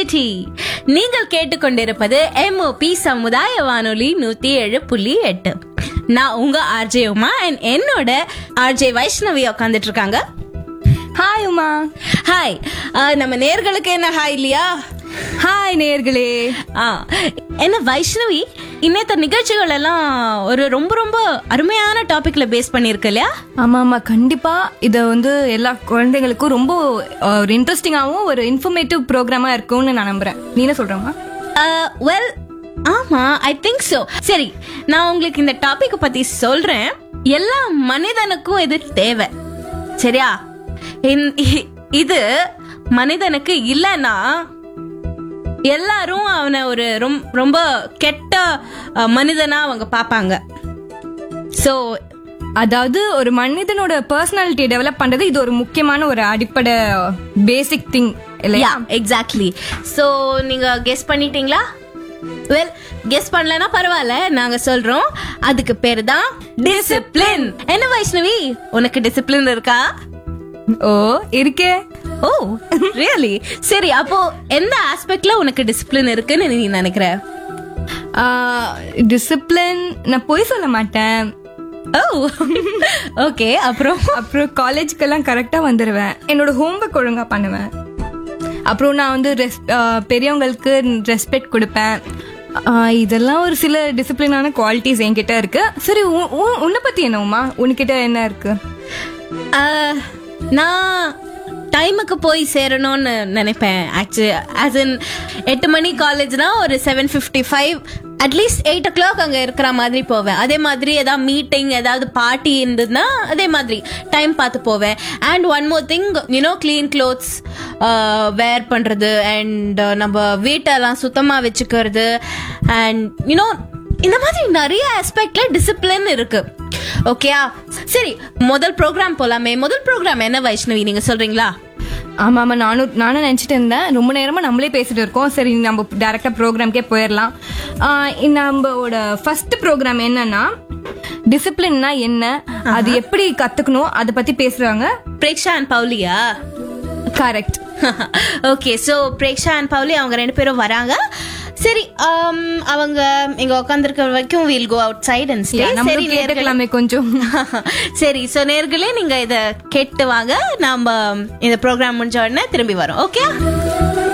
positivity நீங்கள் கேட்டுக்கொண்டிருப்பது MOP சமுதாய வானொலி நூத்தி ஏழு புள்ளி எட்டு நான் உங்க ஆர்ஜே உமா and என்னோட ஆர்ஜே வைஷ்ணவி உட்காந்துட்டு இருக்காங்க ஹாய் உமா ஹாய் நம்ம நேர்களுக்கு என்ன ஹாய் இல்லையா ஹாய் நேர்களே ஆ, என்ன வைஷ்ணவி இன்னத்த நிகழ்ச்சிகள் எல்லாம் ஒரு ரொம்ப ரொம்ப அருமையான டாபிக்ல பேஸ் பண்ணிருக்கு இல்லையா ஆமா ஆமா கண்டிப்பா இத வந்து எல்லா குழந்தைங்களுக்கும் ரொம்ப அஹ், ஒரு இன்ட்ரெஸ்டிங்காவும் ஒரு இன்ஃபர்மேட்டிவ் ப்ரோக்ராமா இருக்கும்னு நான் நம்புறேன் நீ என்ன சொல்றமா வெல் ஆமா ஐ திங்க் so சரி நான் உங்களுக்கு இந்த டாபிக் பத்தி சொல்றேன் எல்லா மனிதனுக்கும் இது தேவை சரியா இந்த- இ- இது மனிதனுக்கு இல்லைன்னா எல்லாரும் அவனை ஒரு ரொம்- ரொம்ப கெட்ட அஹ், மனிதனா அவங்க பாப்பாங்க சோ அதாவது ஒரு மனிதனோட பர்சனாலிட்டி டெவலப் பண்றது இது ஒரு முக்கியமான ஒரு அடிப்படை பேசிக் திங் இல்லையா யா எக்ஸாக்ட்லி சோ நீங்க கெஸ் பண்ணிட்டீங்களா வெல் கெஸ் பண்ணலனா பரவாயில்ல நாங்க சொல்றோம் அதுக்கு பேரு தான் டிசிப்ளின் என்ன வைஷ்ணவி உனக்கு டிசிப்ளின் இருக்கா ஓ இருக்கே ஓ ரியலி சரி அப்போ எந்த ஆஸ்பெக்ட்ல உனக்கு டிசிப்ளின் இருக்குன்னு நீ நினைக்கிற டிசிப்ளின் நான் பொய் சொல்ல மாட்டேன் ஓ ஓகே அப்புறம் அப்புறம் காலேஜ்க்கெல்லாம் கரெக்டாக வந்துடுவேன் என்னோட ஹோம்ஒர்க் ஒழுங்காக பண்ணுவேன் அப்புறம் நான் வந்து ரெஸ் ஆஹ் பெரியவங்களுக்கு ரெஸ்பெக்ட் கொடுப்பேன் ஆஹ் இதெல்லாம் ஒரு சில டிசிப்ளினான குவாலிட்டிஸ் என்கிட்ட இருக்கு சரி உ- உ- உன்னை பத்தி என்ன உமா உன்கிட்ட என்ன இருக்கு அஹ், நான் டைமுக்கு போய் சேரணும்னு நினைப்பேன் ஆக்சுவலி ஆஸ் இன் எட்டு மணி காலேஜ்னா ஒரு seven fifty five at least eight o'clock அங்கே இருக்கிற மாதிரி போவேன் அதே மாதிரி ஏதாவது மீட்டிங் ஏதாவது பார்ட்டி இருந்ததுன்னா அதே மாதிரி டைம் பார்த்து போவேன் and one more thing you know clean clothes wear பண்ணுறது அண்ட் நம்ம வீட்டெல்லாம் சுத்தமாக வச்சுக்கிறது அண்ட் யூனோ இந்த மாதிரி நிறைய ஆஸ்பெக்ட்ல டிசிப்ளின் இருக்கு ஓகேயா சரி முதல் ப்ரோக்ராம் போலாமே முதல் ப்ரோக்ராம் என்ன வைஷ்ணவி நீங்க சொல்றீங்களா ஆமா ஆமா நானும் நானும் நினைச்சிட்டு இருந்தேன் ரொம்ப நேரமா நம்மளே பேசிட்டு இருக்கோம் சரி நம்ம டைரக்டா ப்ரோக்ராம்க்கே போயிடலாம் ஆஹ் இந்த நம்மளோட ஃபர்ஸ்ட் ப்ரோக்ராம் என்னன்னா டிசிப்ளின்னா என்ன அது எப்படி கத்துக்கணும் அதை பத்தி பேசுறாங்க பிரேக்ஷா அண்ட் பவுலியா correct okay so Preksha and Pauli அவங்க ரெண்டு பேரும் வராங்க சரி um, அவங்க இங்க உட்காந்துருக்க வரைக்கும் we'll go outside and stay நம்ம சரி நேர்களே கேட்டுக்கலாமே கொஞ்சம் சரி ஸோ நேர்களே நீங்க இத கேட்டு வாங்க நாம இந்த ப்ரோக்ராம் முடிஞ்ச உடனே திரும்பி வரோம் ஓகே